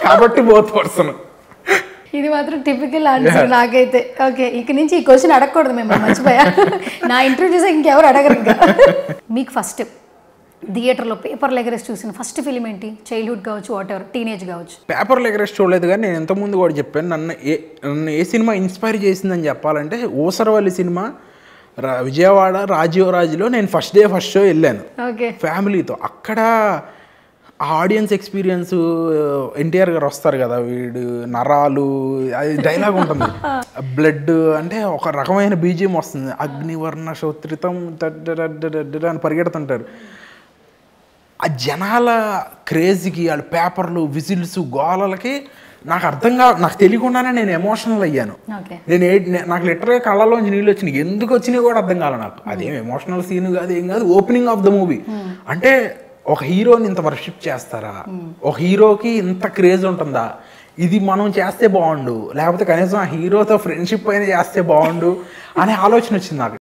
కాబట్టి both person ఇది మాత్రం టిపికల్ ఆన్సర్ నాకైతే ఓకే ఇక నుంచి ఈ క్వశ్చన్ అడగకూడదు మేము మర్చిపోయా నా ఇంటర్వ్యూ చేసే ఇంకెవరు అడగరు ఇంకా మీకు ఫస్ట్ థియేటర్లో పేపర్ ఎగరేసి చూసిన ఫస్ట్ ఫిలిం ఏంటి చైల్డ్హుడ్ కావచ్చు వాట్ ఎవర్ టీనేజ్ కావచ్చు పేపర్ లెగరెస్ట్ చూడలేదు కానీ నేను ఇంతకుముందు కూడా చెప్పాను నన్ను ఏ నన్ను ఏ సినిమా ఇన్స్పైర్ చేసిందని చెప్పాలంటే ఊసరవల్లి సినిమా రా విజయవాడ రాజీవరాజులో నేను ఫస్ట్ డే ఫస్ట్ షో వెళ్ళాను ఓకే ఫ్యామిలీతో అక్కడ ఆ ఆడియన్స్ ఎక్స్పీరియన్స్ ఎన్టీఆర్ గారు వస్తారు కదా వీడు నరాలు అది డైలాగ్ ఉంటుంది బ్లడ్ అంటే ఒక రకమైన బీజియం వస్తుంది అగ్నివర్ణ శోత్రితం దడ్డడడ్డడడ్డ అని పరిగెడుతుంటారు ఆ జనాల క్రేజ్కి వాళ్ళ పేపర్లు విజిల్స్ గోలలకి నాకు అర్థం కా నాకు తెలియకుండానే నేను ఎమోషనల్ అయ్యాను ఓకే నేను ఏ నే- నాకు లిటరల్గా కళ్ళలోంచి నీళ్ళు వచ్చినాయి ఎందుకు వచ్చినాయి కూడా అర్థం కాలే నాకు అదేం ఎమోషనల్ సీన్ కాదు ఏం కాదు ఓపెనింగ్ ఆఫ్ ద మూవీ అంటే ఒక హీరోని ఇంత వర్షిప్ చేస్తారా ఒక హీరోకి ఇంత క్రేజ్ ఉంటుందా ఇది మనం చేస్తే బాగుండు లేకపోతే కనీసం ఆ హీరోతో ఫ్రెండ్షిప్ అయినా చేస్తే బాగుండు అనే ఆలోచన వచ్చింది నాకు